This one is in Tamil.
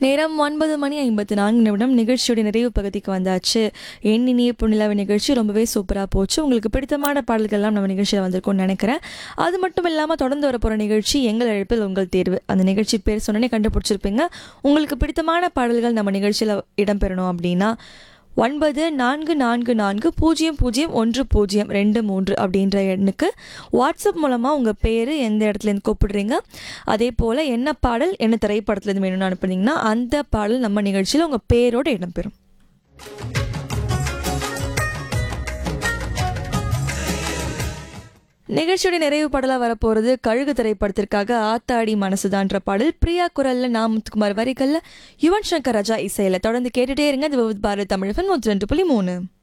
நேரம் ஒன்பது மணி ஐம்பத்தி நான்கு நிமிடம் நிகழ்ச்சியோட நிறைவு பகுதிக்கு வந்தாச்சு என் இனிய புண்ணிலாவை நிகழ்ச்சி ரொம்பவே சூப்பராக போச்சு உங்களுக்கு பிடித்தமான பாடல்கள்லாம் நம்ம நிகழ்ச்சியில் வந்திருக்கும்னு நினைக்கிறேன் அது மட்டும் இல்லாமல் தொடர்ந்து வர போகிற நிகழ்ச்சி எங்கள் அழைப்பில் உங்கள் தேர்வு அந்த நிகழ்ச்சி பேர் சொன்னோன்னே கண்டுபிடிச்சிருப்பீங்க உங்களுக்கு பிடித்தமான பாடல்கள் நம்ம நிகழ்ச்சியில் இடம்பெறணும் அப்படின்னா ஒன்பது நான்கு நான்கு நான்கு பூஜ்ஜியம் பூஜ்ஜியம் ஒன்று பூஜ்ஜியம் ரெண்டு மூன்று அப்படின்ற எண்ணுக்கு வாட்ஸ்அப் மூலமாக உங்கள் பேர் எந்த இடத்துலேருந்து கூப்பிடுறீங்க அதே போல் என்ன பாடல் என்ன திரைப்படத்துலேருந்து வேணும்னு அனுப்புனீங்கன்னா அந்த பாடல் நம்ம நிகழ்ச்சியில் உங்கள் பேரோடு இடம்பெறும் நிகழ்ச்சியோட நிறைவு பாடலாக வரப்போகிறது கழுகு திரைப்படத்திற்காக ஆத்தாடி மனசுதான்ற பாடல் பிரியா குரல்ல நான் முத்துக்குமார் வரிகள்ல யுவன் சங்கர் ராஜா இசையில் தொடர்ந்து கேட்டுட்டே இருங்க இது விவித் பாரத் தமிழ் நூற்றி ரெண்டு புள்ளி மூணு